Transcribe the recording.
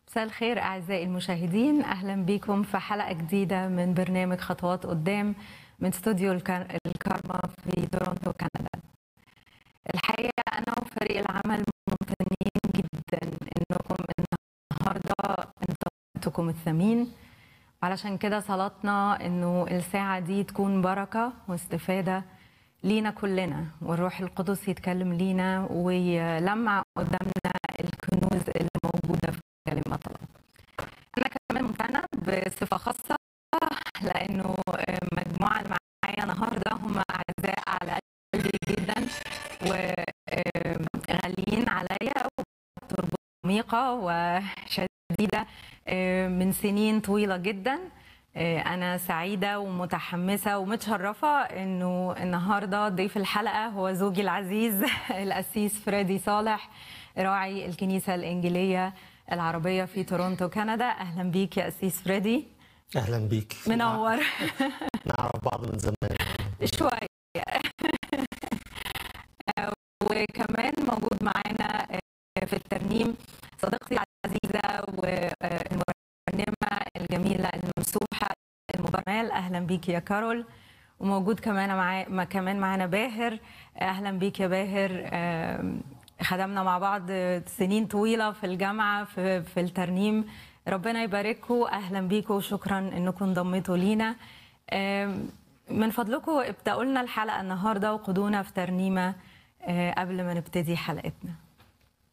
مساء الخير أعزائي المشاهدين أهلا بكم في حلقة جديدة من برنامج خطوات قدام من استوديو الكار- الكارما في تورونتو كندا الحقيقة أنا وفريق العمل ممتنين جدا إنكم النهاردة انتظرتكم الثمين علشان كده صلاتنا إنه الساعة دي تكون بركة واستفادة لينا كلنا والروح القدس يتكلم لينا ويلمع قدامنا الكنوز اللي موجودة في كلمة الله أنا كمان ممتنة بصفة خاصة لأنه مجموعة اللي معايا النهاردة هم أعزاء على قلبي جدا وغاليين عليا وتربط عميقة وشديدة من سنين طويلة جدا أنا سعيدة ومتحمسة ومتشرفة إنه النهاردة ضيف الحلقة هو زوجي العزيز الأسيس فريدي صالح راعي الكنيسة الإنجيلية العربية في تورونتو كندا أهلا بيك يا أسيس فريدي اهلا بيك منور نعرف بعض من زمان شوية وكمان موجود معانا في الترنيم صديقتي العزيزة والمرنمة الجميلة الممسوحة المبرمال أهلا بيك يا كارول وموجود كمان معايا كمان معانا باهر أهلا بيك يا باهر آم، خدمنا مع بعض سنين طويلة في الجامعة في, في الترنيم ربنا يبارككم أهلا بيكم وشكرا أنكم انضميتوا لينا آم، من فضلكم ابدأوا لنا الحلقة النهاردة وقودونا في ترنيمة آه، قبل ما نبتدي حلقتنا